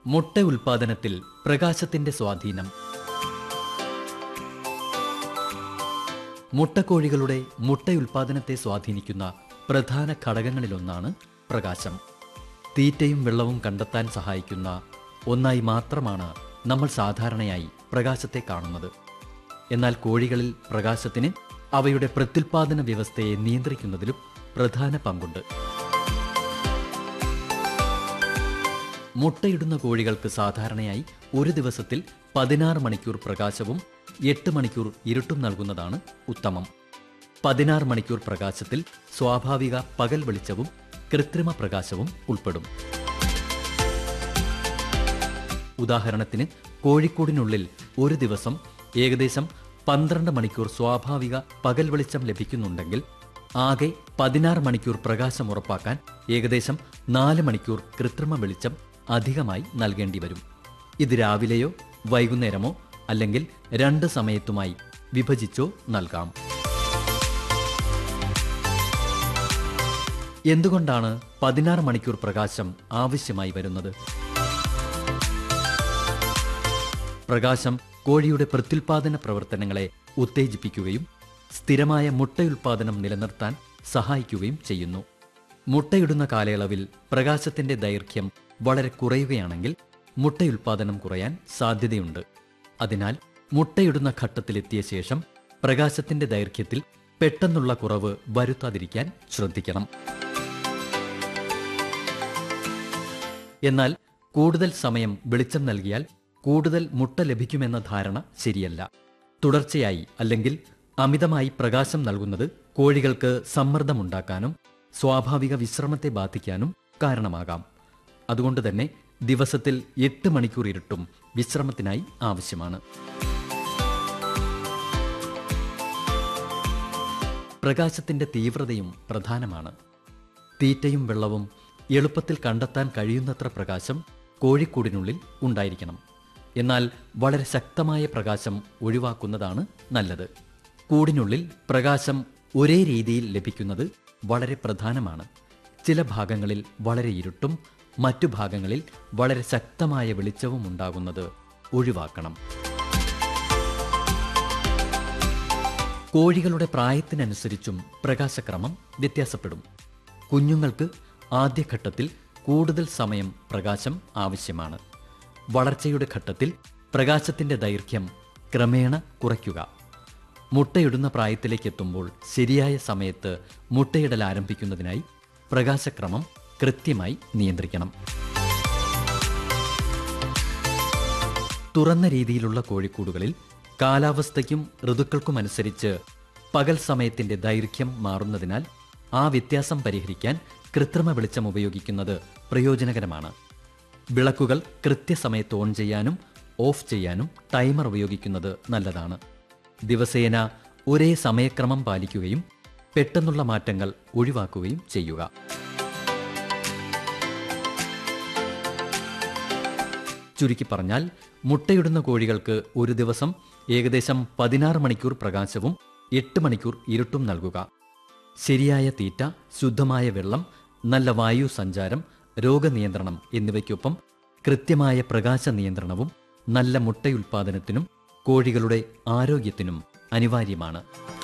മുട്ട ഉൽപാദനത്തിൽ പ്രകാശത്തിന്റെ സ്വാധീനം മുട്ടക്കോഴികളുടെ മുട്ട ഉൽപാദനത്തെ സ്വാധീനിക്കുന്ന പ്രധാന ഘടകങ്ങളിലൊന്നാണ് പ്രകാശം തീറ്റയും വെള്ളവും കണ്ടെത്താൻ സഹായിക്കുന്ന ഒന്നായി മാത്രമാണ് നമ്മൾ സാധാരണയായി പ്രകാശത്തെ കാണുന്നത് എന്നാൽ കോഴികളിൽ പ്രകാശത്തിന് അവയുടെ പ്രത്യുൽപാദന വ്യവസ്ഥയെ നിയന്ത്രിക്കുന്നതിലും പ്രധാന പങ്കുണ്ട് മുട്ടയിടുന്ന കോഴികൾക്ക് സാധാരണയായി ഒരു ദിവസത്തിൽ പതിനാറ് മണിക്കൂർ പ്രകാശവും എട്ട് മണിക്കൂർ ഇരുട്ടും നൽകുന്നതാണ് ഉത്തമം പതിനാറ് മണിക്കൂർ പ്രകാശത്തിൽ സ്വാഭാവിക പകൽ വെളിച്ചവും കൃത്രിമ പ്രകാശവും ഉൾപ്പെടും ഉദാഹരണത്തിന് കോഴിക്കോടിനുള്ളിൽ ഒരു ദിവസം ഏകദേശം പന്ത്രണ്ട് മണിക്കൂർ സ്വാഭാവിക പകൽ വെളിച്ചം ലഭിക്കുന്നുണ്ടെങ്കിൽ ആകെ പതിനാറ് മണിക്കൂർ പ്രകാശം ഉറപ്പാക്കാൻ ഏകദേശം നാല് മണിക്കൂർ കൃത്രിമ വെളിച്ചം അധികമായി നൽകേണ്ടി വരും ഇത് രാവിലെയോ വൈകുന്നേരമോ അല്ലെങ്കിൽ രണ്ട് സമയത്തുമായി വിഭജിച്ചോ നൽകാം എന്തുകൊണ്ടാണ് പതിനാറ് മണിക്കൂർ പ്രകാശം ആവശ്യമായി വരുന്നത് പ്രകാശം കോഴിയുടെ പ്രത്യുൽപാദന പ്രവർത്തനങ്ങളെ ഉത്തേജിപ്പിക്കുകയും സ്ഥിരമായ മുട്ടയുൽപാദനം നിലനിർത്താൻ സഹായിക്കുകയും ചെയ്യുന്നു മുട്ടയിടുന്ന കാലയളവിൽ പ്രകാശത്തിന്റെ ദൈർഘ്യം വളരെ കുറയുകയാണെങ്കിൽ മുട്ടയുൽപാദനം കുറയാൻ സാധ്യതയുണ്ട് അതിനാൽ മുട്ടയിടുന്ന ഘട്ടത്തിലെത്തിയ ശേഷം പ്രകാശത്തിന്റെ ദൈർഘ്യത്തിൽ പെട്ടെന്നുള്ള കുറവ് വരുത്താതിരിക്കാൻ ശ്രദ്ധിക്കണം എന്നാൽ കൂടുതൽ സമയം വെളിച്ചം നൽകിയാൽ കൂടുതൽ മുട്ട ലഭിക്കുമെന്ന ധാരണ ശരിയല്ല തുടർച്ചയായി അല്ലെങ്കിൽ അമിതമായി പ്രകാശം നൽകുന്നത് കോഴികൾക്ക് സമ്മർദ്ദമുണ്ടാക്കാനും സ്വാഭാവിക വിശ്രമത്തെ ബാധിക്കാനും കാരണമാകാം അതുകൊണ്ട് തന്നെ ദിവസത്തിൽ എട്ട് മണിക്കൂർ ഇരുട്ടും വിശ്രമത്തിനായി ആവശ്യമാണ് പ്രകാശത്തിന്റെ തീവ്രതയും പ്രധാനമാണ് തീറ്റയും വെള്ളവും എളുപ്പത്തിൽ കണ്ടെത്താൻ കഴിയുന്നത്ര പ്രകാശം കോഴിക്കൂടിനുള്ളിൽ ഉണ്ടായിരിക്കണം എന്നാൽ വളരെ ശക്തമായ പ്രകാശം ഒഴിവാക്കുന്നതാണ് നല്ലത് കൂടിനുള്ളിൽ പ്രകാശം ഒരേ രീതിയിൽ ലഭിക്കുന്നത് വളരെ പ്രധാനമാണ് ചില ഭാഗങ്ങളിൽ വളരെ ഇരുട്ടും മറ്റു ഭാഗങ്ങളിൽ വളരെ ശക്തമായ വെളിച്ചവും ഉണ്ടാകുന്നത് ഒഴിവാക്കണം കോഴികളുടെ പ്രായത്തിനനുസരിച്ചും പ്രകാശക്രമം വ്യത്യാസപ്പെടും കുഞ്ഞുങ്ങൾക്ക് ആദ്യഘട്ടത്തിൽ കൂടുതൽ സമയം പ്രകാശം ആവശ്യമാണ് വളർച്ചയുടെ ഘട്ടത്തിൽ പ്രകാശത്തിന്റെ ദൈർഘ്യം ക്രമേണ കുറയ്ക്കുക മുട്ടയിടുന്ന പ്രായത്തിലേക്ക് എത്തുമ്പോൾ ശരിയായ സമയത്ത് മുട്ടയിടൽ ആരംഭിക്കുന്നതിനായി പ്രകാശക്രമം കൃത്യമായി നിയന്ത്രിക്കണം തുറന്ന രീതിയിലുള്ള കോഴിക്കൂടുകളിൽ കാലാവസ്ഥയ്ക്കും ഋതുക്കൾക്കുമനുസരിച്ച് പകൽ സമയത്തിന്റെ ദൈർഘ്യം മാറുന്നതിനാൽ ആ വ്യത്യാസം പരിഹരിക്കാൻ കൃത്രിമ വെളിച്ചം ഉപയോഗിക്കുന്നത് പ്രയോജനകരമാണ് വിളക്കുകൾ കൃത്യസമയത്ത് ഓൺ ചെയ്യാനും ഓഫ് ചെയ്യാനും ടൈമർ ഉപയോഗിക്കുന്നത് നല്ലതാണ് ദിവസേന ഒരേ സമയക്രമം പാലിക്കുകയും പെട്ടെന്നുള്ള മാറ്റങ്ങൾ ഒഴിവാക്കുകയും ചെയ്യുക ചുരുക്കി പറഞ്ഞാൽ മുട്ടയിടുന്ന കോഴികൾക്ക് ഒരു ദിവസം ഏകദേശം പതിനാറ് മണിക്കൂർ പ്രകാശവും എട്ട് മണിക്കൂർ ഇരുട്ടും നൽകുക ശരിയായ തീറ്റ ശുദ്ധമായ വെള്ളം നല്ല വായു സഞ്ചാരം രോഗനിയന്ത്രണം എന്നിവയ്ക്കൊപ്പം കൃത്യമായ പ്രകാശ നിയന്ത്രണവും നല്ല മുട്ടയുൽപാദനത്തിനും കോഴികളുടെ ആരോഗ്യത്തിനും അനിവാര്യമാണ്